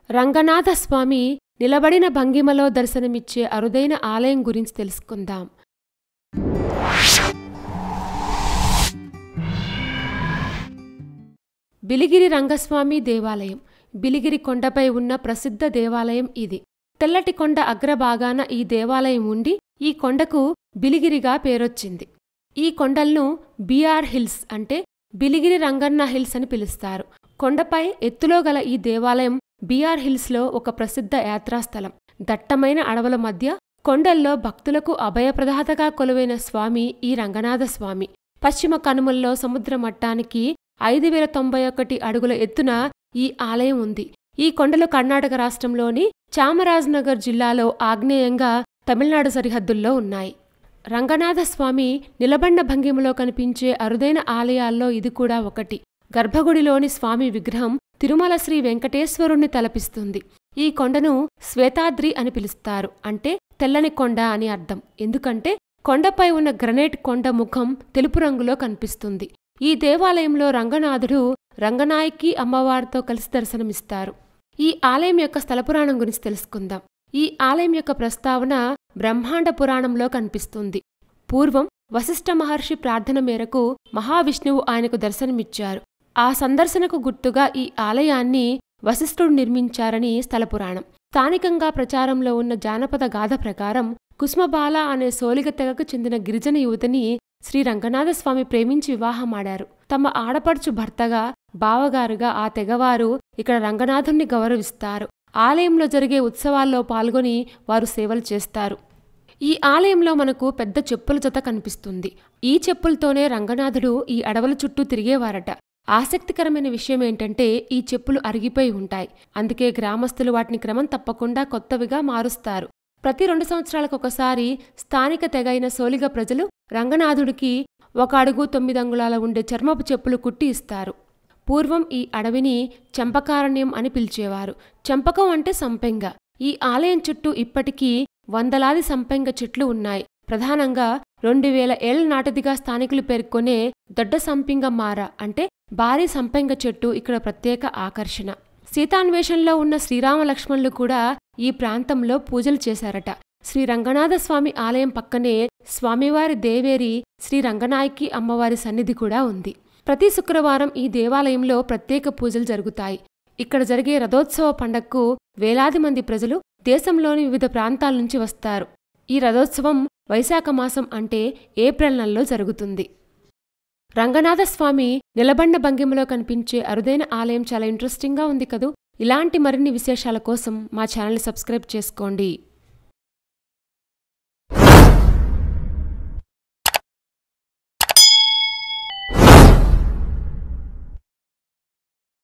రంగనాథ స్వామి నిలబడిన భంగిమలో దర్శనమిచ్చే అరుదైన ఆలయం గురించి తెలుసుకుందాం బిలిగిరి రంగస్వామి దేవాలయం బిలిగిరి కొండపై ఉన్న ప్రసిద్ధ దేవాలయం ఇది తెల్లటి కొండ అగ్రభాగాన ఈ దేవాలయం ఉండి ఈ కొండకు బిలిగిరిగా పేరొచ్చింది ఈ కొండలను బీఆర్ హిల్స్ అంటే బిలిగిరి రంగన్న హిల్స్ అని పిలుస్తారు కొండపై ఎత్తులో గల ఈ దేవాలయం బీఆర్ హిల్స్లో ఒక ప్రసిద్ధ యాత్రాస్థలం దట్టమైన అడవుల మధ్య కొండల్లో భక్తులకు అభయప్రదాతగా కొలువైన స్వామి ఈ రంగనాథ స్వామి పశ్చిమ కనుమల్లో సముద్ర మట్టానికి ఐదు వేల తొంభై ఒకటి అడుగుల ఎత్తున ఈ ఆలయం ఉంది ఈ కొండలు కర్ణాటక రాష్ట్రంలోని చామరాజ్నగర్ జిల్లాలో ఆగ్నేయంగా తమిళనాడు సరిహద్దుల్లో ఉన్నాయి రంగనాథ స్వామి నిలబండ భంగిమలో కనిపించే అరుదైన ఆలయాల్లో ఇది కూడా ఒకటి గర్భగుడిలోని స్వామి విగ్రహం తిరుమల శ్రీ వెంకటేశ్వరుణ్ణి తలపిస్తుంది ఈ కొండను శ్వేతాద్రి అని పిలుస్తారు అంటే తెల్లని కొండ అని అర్థం ఎందుకంటే కొండపై ఉన్న గ్రనైట్ కొండ ముఖం తెలుపు రంగులో కనిపిస్తుంది ఈ దేవాలయంలో రంగనాథుడు రంగనాయకి అమ్మవారితో కలిసి దర్శనమిస్తారు ఈ ఆలయం యొక్క స్థలపురాణం గురించి తెలుసుకుందాం ఈ ఆలయం యొక్క ప్రస్తావన బ్రహ్మాండ పురాణంలో కనిపిస్తుంది పూర్వం వశిష్ఠ మహర్షి ప్రార్థన మేరకు మహావిష్ణువు ఆయనకు దర్శనమిచ్చారు ఆ సందర్శనకు గుర్తుగా ఈ ఆలయాన్ని వశిష్ఠుడు నిర్మించారని స్థలపురాణం స్థానికంగా ప్రచారంలో ఉన్న జానపద గాథ ప్రకారం కుసుమబాల అనే సోలిగ తెగకు చెందిన గిరిజన యువతిని శ్రీ రంగనాథస్వామి ప్రేమించి వివాహమాడారు తమ ఆడపడుచు భర్తగా బావగారుగా ఆ తెగవారు ఇక్కడ రంగనాథుణ్ణి గౌరవిస్తారు ఆలయంలో జరిగే ఉత్సవాల్లో పాల్గొని వారు సేవలు చేస్తారు ఈ ఆలయంలో మనకు పెద్ద చెప్పుల జత కనిపిస్తుంది ఈ చెప్పులతోనే రంగనాథుడు ఈ అడవుల చుట్టూ తిరిగేవారట ఆసక్తికరమైన విషయం ఏంటంటే ఈ చెప్పులు అరిగిపోయి ఉంటాయి అందుకే గ్రామస్తులు వాటిని క్రమం తప్పకుండా కొత్తవిగా మారుస్తారు ప్రతి రెండు సంవత్సరాలకు ఒకసారి స్థానిక తెగైన సోలిగ ప్రజలు రంగనాథుడికి ఒక అడుగు తొమ్మిది అంగుళాల ఉండే చర్మపు చెప్పులు కుట్టి ఇస్తారు పూర్వం ఈ అడవిని చంపకారణ్యం అని పిలిచేవారు చంపకం అంటే సంపెంగ ఈ ఆలయం చుట్టూ ఇప్పటికీ వందలాది సంపెంగ చెట్లు ఉన్నాయి ప్రధానంగా రెండు వేల ఏళ్ల నాటిదిగా స్థానికులు పేర్కొనే దొడ్డ సంపింగ మార అంటే భారీ సంపెంగ చెట్టు ఇక్కడ ప్రత్యేక ఆకర్షణ సీతాన్వేషంలో ఉన్న శ్రీరామ లక్ష్మణులు కూడా ఈ ప్రాంతంలో పూజలు చేశారట శ్రీ రంగనాథ స్వామి ఆలయం పక్కనే స్వామివారి దేవేరి శ్రీ రంగనాయకి అమ్మవారి సన్నిధి కూడా ఉంది ప్రతి శుక్రవారం ఈ దేవాలయంలో ప్రత్యేక పూజలు జరుగుతాయి ఇక్కడ జరిగే రథోత్సవ పండగకు వేలాది మంది ప్రజలు దేశంలోని వివిధ ప్రాంతాల నుంచి వస్తారు ఈ రథోత్సవం వైశాఖ మాసం అంటే ఏప్రిల్ నెలలో జరుగుతుంది రంగనాథస్వామి నిలబండ భంగిమలో కనిపించే అరుదైన ఆలయం చాలా ఇంట్రెస్టింగ్గా ఉంది కదూ ఇలాంటి మరిన్ని విశేషాల కోసం మా ఛానల్ సబ్స్క్రైబ్ చేసుకోండి